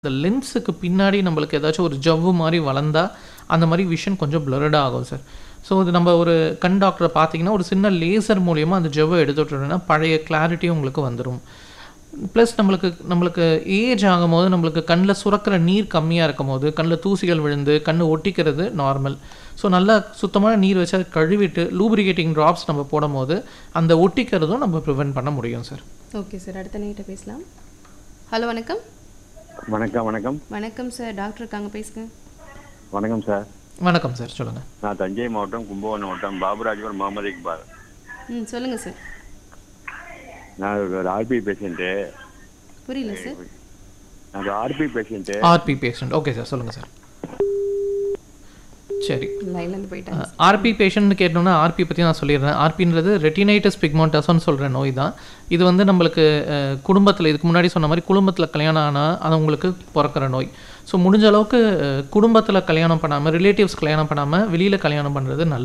இந்த லென்ஸுக்கு பின்னாடி நம்மளுக்கு ஏதாச்சும் ஒரு ஜவ்வு மாதிரி வளர்ந்தா அந்த மாதிரி விஷன் கொஞ்சம் பிளர்டாக ஆகும் சார் ஸோ இது நம்ம ஒரு கண் டாக்டரை பார்த்தீங்கன்னா ஒரு சின்ன லேசர் மூலியமாக அந்த ஜவ்வை எடுத்து விட்டுட்டோம்னா பழைய கிளாரிட்டி உங்களுக்கு வந்துடும் ப்ளஸ் நம்மளுக்கு நம்மளுக்கு ஏஜ் ஆகும்போது நம்மளுக்கு கண்ணில் சுரக்கிற நீர் கம்மியாக இருக்கும் போது கண்ணில் தூசிகள் விழுந்து கண் ஒட்டிக்கிறது நார்மல் ஸோ நல்லா சுத்தமான நீர் வச்சு அதை கழுவிட்டு லூப்ரிகேட்டிங் ட்ராப்ஸ் நம்ம போடும்போது அந்த ஒட்டிக்கிறதும் நம்ம ப்ரிவென்ட் பண்ண முடியும் சார் ஓகே சார் அடுத்த நைட்டை பேசலாம் ஹலோ வணக்கம் வணக்கம் வணக்கம் வணக்கம் சார் டாக்டர் இருக்காங்க பேசுங்க வணக்கம் சார் வணக்கம் சார் சொல்லுங்கள் நான் தஞ்சை மாவட்டம் கும்பகோணம் மாவட்டம் பாபுராஜ்வர் முகமது இக்பால் ம் சொல்லுங்கள் சார் நான் ஒரு ஆர்பி பேஷண்ட்டு புரியல சார் நான் ஒரு RP patient RP patient okay sir சொல்லுங்கள் சார் சரி லைன்லேருந்து போயிட்டாங்க ஆர்பி பேஷண்ட்னு கேட்டோம்னா ஆர்பி பற்றி நான் சொல்லிடுறேன் ஆர்பின்றது ரெட்டினைட்டஸ் பிக்மெண்டஸ்னு சொல்கிற நோய் தான் இது வந்து நம்மளுக்கு குடும்பத்தில் இதுக்கு முன்னாடி சொன்ன மாதிரி குடும்பத்தில் கல்யாணம் ஆனால் அது உங்களுக்கு பிறக்கிற நோய் ஸோ முடிஞ்ச அளவுக்கு குடும்பத்தில் கல்யாணம் பண்ணாமல் ரிலேட்டிவ்ஸ் கல்யாணம் பண்ணாமல் வெளியில் கல்யாணம் பண்ணுறது நல்லது